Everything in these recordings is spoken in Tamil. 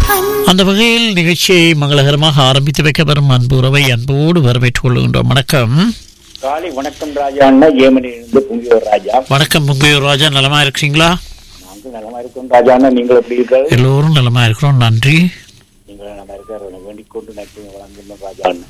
அந்த வகையில் நிகழ்ச்சியை மங்களகரமாக ஆரம்பித்து வைக்க வரும் அன்பு உறவை அன்போடு வரவேற்றுக் கொள்கின்றோம் வணக்கம் காலை வணக்கம் ராஜா அண்ணா ஏமனிலிருந்து புங்கியோர் ராஜா வணக்கம் முங்கையூர் ராஜா நலமா இருக்கிறீங்களா நாங்கள் நலமா இருக்கோம் ராஜா அண்ணா நீங்கள் எப்படி இருக்கிறது எல்லோரும் நலமா இருக்கிறோம் நன்றி நீங்கள் நலமா இருக்கிற வேண்டிக் கொண்டு நட்பு வழங்குகிறோம் ராஜா அண்ணா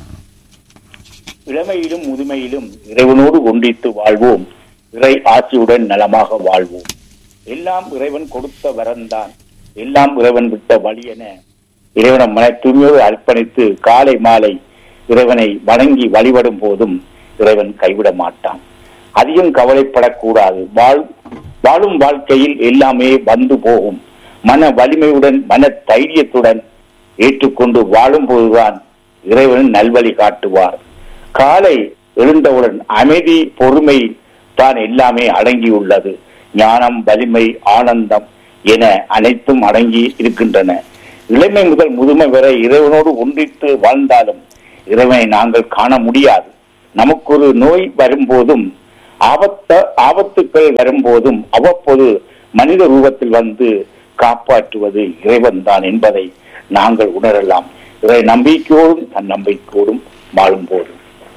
இளமையிலும் முதுமையிலும் இறைவனோடு ஒன்றித்து வாழ்வோம் இறை ஆட்சியுடன் நலமாக வாழ்வோம் எல்லாம் இறைவன் கொடுத்த வரம்தான் எல்லாம் இறைவன் விட்ட வழி என இறைவனை மன தூய்மையோடு அர்ப்பணித்து காலை மாலை இறைவனை வணங்கி வழிபடும் போதும் இறைவன் கைவிட மாட்டான் அதிகம் கவலைப்படக்கூடாது வாழ் வாழும் வாழ்க்கையில் எல்லாமே வந்து போகும் மன வலிமையுடன் மன தைரியத்துடன் ஏற்றுக்கொண்டு வாழும் போதுதான் இறைவன் நல்வழி காட்டுவார் காலை எழுந்தவுடன் அமைதி பொறுமை தான் எல்லாமே அடங்கியுள்ளது ஞானம் வலிமை ஆனந்தம் என அனைத்தும் அடங்கி இருக்கின்றன இளமை முதல் முதுமை வரை இறைவனோடு ஒன்றித்து வாழ்ந்தாலும் இறைவனை நாங்கள் காண முடியாது நமக்கு ஒரு நோய் வரும்போதும் ஆபத்த ஆபத்துக்கள் வரும்போதும் அவ்வப்போது மனித ரூபத்தில் வந்து காப்பாற்றுவது இறைவன் தான் என்பதை நாங்கள் உணரலாம் இறை நம்பிக்கையோடும் தன் நம்பிக்கையோடும் வாழும் போது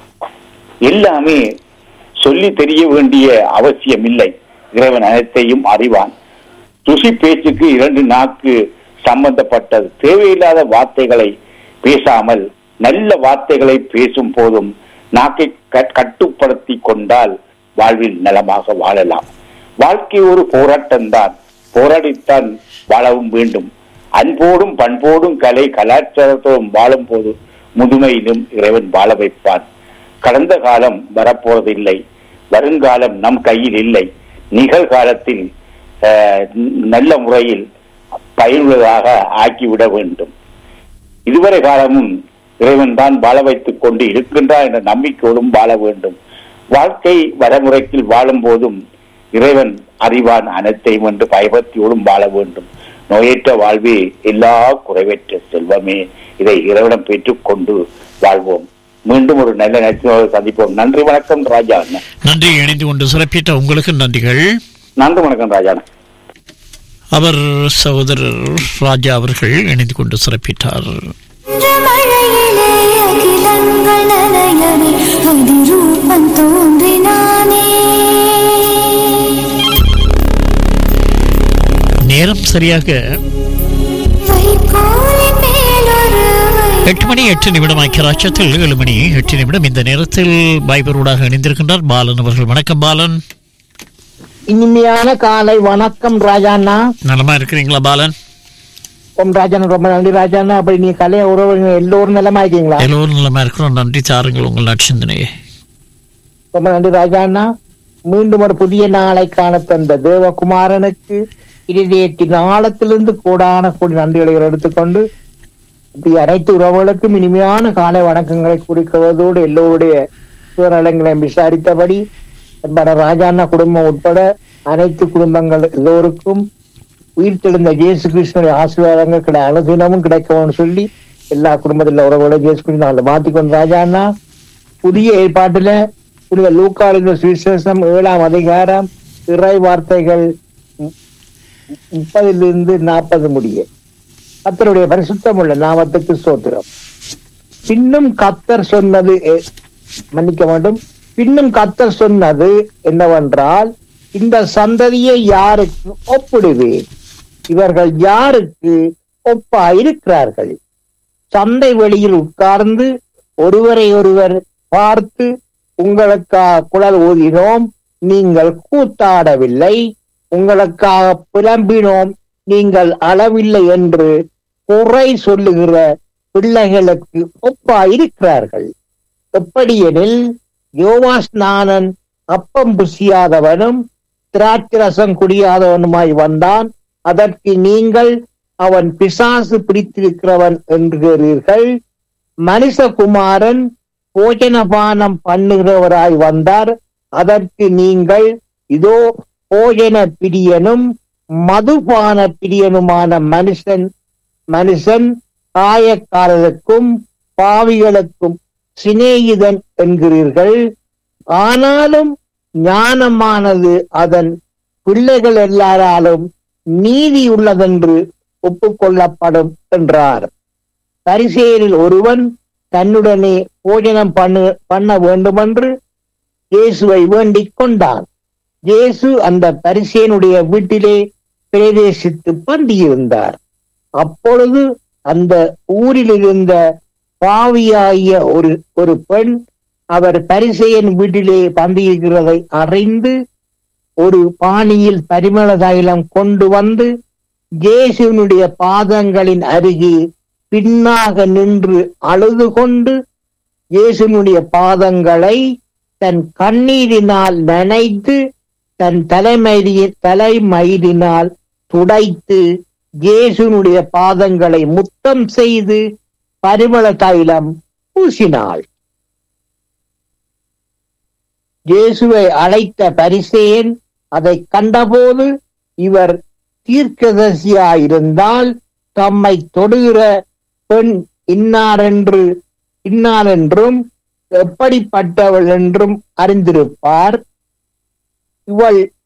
எல்லாமே சொல்லி தெரிய வேண்டிய அவசியம் இல்லை இறைவன் அனைத்தையும் அறிவான் துசி பேச்சுக்கு இரண்டு நாக்கு சம்பந்தப்பட்டது தேவையில்லாத வார்த்தைகளை பேசாமல் நல்ல வார்த்தைகளை பேசும் போதும் நாக்கை க- கட்டுப்படுத்தி கொண்டால் வாழ்வில் நலமாக வாழலாம் வாழ்க்கை ஒரு போராட்டம்தான் போராடித்தான் வாழவும் வேண்டும் அன்போடும் பண்போடும் கலை கலாச்சாரத்தோடும் வாழும் போது முதுமையிலும் இறைவன் வாழ வைப்பான் கடந்த காலம் வரப்போவதில்லை வருங்காலம் நம் கையில் இல்லை நிகழ்காலத்தில் அஹ், நல்ல முறையில் பயனுள்ளதாக ஆக்கிவிட வேண்டும் இதுவரை காலமும் இறைவன் தான் வாழ வைத்துக் கொண்டு இருக்கின்றார் என்ற நம்பிக்கையோடும் வாழ வேண்டும் வாழ்க்கை வரமுறைக்கில் வாழும் போதும் இறைவன் அறிவான் அனைத்தையும் என்று பயபக்தியோடும் வாழ வேண்டும் நோயற்ற வாழ்வே எல்லா குறைவற்ற செல்வமே இதை இறைவனம் பெற்றுக்கொண்டு வாழ்வோம் மீண்டும் ஒரு நல்ல நட்சத்திர சந்திப்போம் நன்றி வணக்கம் ராஜா அண்ணா நன்றி இணைந்து கொண்டு சிறப்பித்த உங்களுக்கு நன்றிகள் நன்றி வணக்கம் ராஜா அண்ணா அவர் சகோதரர் ராஜா அவர்கள் இணைந்து கொண்டு சிறப்பித்தார் இன்று மழையிலே அகிலங்கள் நனையவே அதிரூபம் தோன்றினானே நேரம் சரியாக வைக்கோலின் மேலொரு எட்டு மணி எட்டு நிமிடம் ஐக்கியராட்சத்தில் ஏழு மணி எட்டு நிமிடம் இந்த நேரத்தில் பைபரோடாக இணைந்திருக்கின்றார் பாலன் அவர்கள் வணக்கம் பாலன் இனிமையான காலை வணக்கம் ராஜாண்ணா நலமா இருக்கிறீங்களா பாலன் ஓம் ராஜாண்ணா ரொம்ப நன்றி ராஜாண்ணா அப்படி நீ கலைய உறவுகள் எல்லோரும் நலமா இருக்கீங்களா எல்லோரும் நலமா இருக்கிறோம் நன்றி தாருங்கள் உங்கள் நற்சிந்தனையை ரொம்ப நன்றி ராஜாண்ணா மீண்டும் ஒரு புதிய நாளை காண தந்த தேவகுமாரனுக்கு இருதயத்தின் ஆழத்திலிருந்து கூடான கூடி நன்றிகளை எடுத்துக்கொண்டு இப்படி அனைத்து உறவுகளுக்கும் இனிமையான காலை வணக்கங்களை குறிக்குவதோடு எல்லோருடைய சுயநலங்களையும் விசாரித்தபடி என்பன ராஜாண்ணா குடும்பம் உட்பட அனைத்து குடும்பங்கள் எல்லோருக்கும் உயிர்த்தெழுந்த இயேசு கிருஷ்ணனுடைய ஆசீர்வாதங்கள் கிடை அனுதினமும் கிடைக்கும்னு சொல்லி எல்லா குடும்பத்தில் உறவுகளும் இயேசு கிருஷ்ணன் அதை மாத்திக்கொண்டு ராஜாண்ணா புதிய ஏற்பாட்டுல புனித லூக்காளின் சுவிசேஷம் ஏழாம் அதிகாரம் இறை வார்த்தைகள் மு- முப்பதிலிருந்து நாற்பது முடிய கத்தருடைய பரிசுத்தம் உள்ள நாமத்துக்கு சோத்திரம் பின்னும் கத்தர் சொன்னது எ- மன்னிக்க வேண்டும் பின்னும் கத்தர் சொன்னது என்னவென்றால் இந்த சந்ததியை யாருக்கு ஒப்பிடுவேன் இவர்கள் யாருக்கு ஒப்பா இருக்கிறார்கள் சந்தை வெளியில் உட்கார்ந்து ஒருவரை ஒருவர் பார்த்து உங்களுக்காக குழல் ஊதினோம் நீங்கள் கூத்தாடவில்லை உங்களுக்காக புலம்பினோம் நீங்கள் அளவில்லை என்று குறை சொல்லுகிற பிள்ளைகளுக்கு ஒப்பா இருக்கிறார்கள் எப்படியெனில் யோவாஸ்நானன் அப்பம் புசியாதவனும் திராட்சரசம் குடியாதவனுமாய் வந்தான் அதற்கு நீங்கள் அவன் பிசாசு பிடித்திருக்கிறவன் என்கிறீர்கள் மனுஷகுமாரன் போஜனபானம் பண்ணுகிறவராய் வந்தார் அதற்கு நீங்கள் இதோ போஜன பிரியனும் மதுபான பிரியனுமான மனுஷன் மனுஷன் காயக்காரருக்கும் பாவிகளுக்கும் சிநேகிதன் என்கிறீர்கள் ஆனாலும் ஞானமானது அதன் பிள்ளைகள் எல்லாராலும் நீதி உள்ளதென்று ஒப்புக்கொள்ளப்படும் என்றார் பரிசேரில் ஒருவன் தன்னுடனே போஜனம் பண்ண பண்ண வேண்டுமென்று இயேசுவை வேண்டிக் கொண்டான் இயேசு அந்த பரிசேனுடைய வீட்டிலே பிரவேசித்து பந்தியிருந்தார் அப்பொழுது அந்த ஊரில் இருந்த பாவியாகிய ஒரு ஒரு பெண் அவர் பரிசேயன் வீட்டிலே பந்தியிருக்கிறதை அறிந்து ஒரு பாணியில் பரிமள தைலம் கொண்டு வந்து இயேசுவினுடைய பாதங்களின் அருகே பின்னாக நின்று அழுது கொண்டு இயேசுனுடைய பாதங்களை தன் கண்ணீரினால் நனைத்து தன் தலைமயிரி தலைமயிரினால் துடைத்து இயேசுனுடைய பாதங்களை முத்தம் செய்து பரிமள தைலம் பூசினாள் இயேசுவை அழைத்த பரிசேயன் அதை கண்டபோது இவர் தீர்க்கதரிசியாயிருந்தால் தம்மை தொடுகிற பெண் இன்னாரென்று இன்னாரென்றும் எப்படிப்பட்டவள் என்றும் அறிந்திருப்பார் இவள்